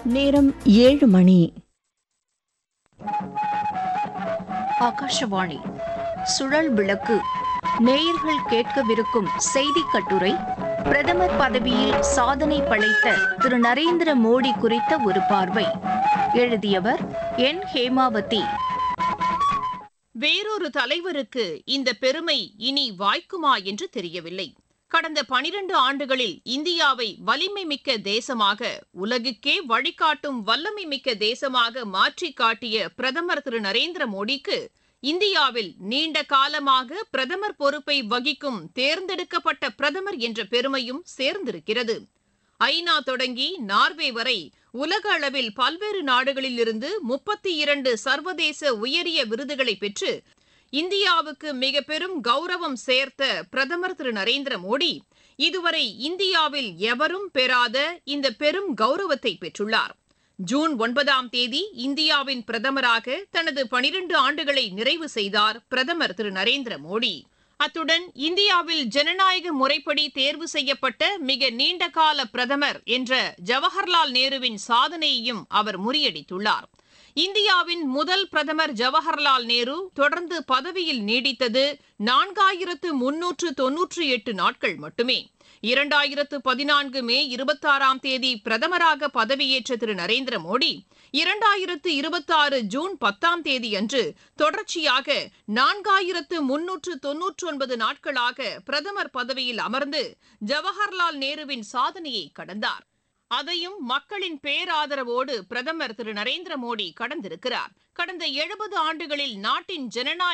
நேரம் ஏழு மணி ஆகாஷவாணி சுழல் விளக்கு நேயர்கள் கேட்கவிருக்கும் செய்தி கட்டுரை பிரதமர் பதவியில் சாதனை படைத்த திரு நரேந்திர மோடி குறித்த ஒரு பார்வை எழுதியவர் என் ஹேமாவதி வேறொரு தலைவருக்கு இந்த பெருமை இனி வாய்க்குமா என்று தெரியவில்லை கடந்த பனிரண்டு ஆண்டுகளில் இந்தியாவை வலிமை மிக்க தேசமாக உலகுக்கே வழிகாட்டும் வல்லமை மிக்க தேசமாக மாற்றிக் காட்டிய பிரதமர் திரு நரேந்திர மோடிக்கு இந்தியாவில் நீண்ட காலமாக பிரதமர் பொறுப்பை வகிக்கும் தேர்ந்தெடுக்கப்பட்ட பிரதமர் என்ற பெருமையும் சேர்ந்திருக்கிறது ஐநா தொடங்கி நார்வே வரை உலக அளவில் பல்வேறு நாடுகளில் இருந்து முப்பத்தி இரண்டு சர்வதேச உயரிய விருதுகளை பெற்று இந்தியாவுக்கு மிக பெரும் கௌரவம் சேர்த்த பிரதமர் திரு நரேந்திர மோடி இதுவரை இந்தியாவில் எவரும் பெறாத இந்த பெரும் கௌரவத்தை பெற்றுள்ளார் ஜூன் ஒன்பதாம் தேதி இந்தியாவின் பிரதமராக தனது பனிரெண்டு ஆண்டுகளை நிறைவு செய்தார் பிரதமர் திரு நரேந்திர மோடி அத்துடன் இந்தியாவில் ஜனநாயக முறைப்படி தேர்வு செய்யப்பட்ட மிக நீண்ட கால பிரதமர் என்ற ஜவஹர்லால் நேருவின் சாதனையையும் அவர் முறியடித்துள்ளார் இந்தியாவின் முதல் பிரதமர் ஜவஹர்லால் நேரு தொடர்ந்து பதவியில் நீடித்தது நான்காயிரத்து முன்னூற்று தொன்னூற்றி எட்டு நாட்கள் மட்டுமே இரண்டாயிரத்து பதினான்கு மே இருபத்தாறாம் தேதி பிரதமராக பதவியேற்ற திரு நரேந்திர மோடி இரண்டாயிரத்து இருபத்தாறு ஜூன் பத்தாம் தேதி அன்று தொடர்ச்சியாக நான்காயிரத்து முன்னூற்று தொன்னூற்றி ஒன்பது நாட்களாக பிரதமர் பதவியில் அமர்ந்து ஜவஹர்லால் நேருவின் சாதனையை கடந்தார் அதையும் மக்களின் பேராதரவோடு பிரதமர் திரு நரேந்திர மோடி கடந்திருக்கிறார் கடந்த எழுபது ஆண்டுகளில் நாட்டின் ஜனநாயக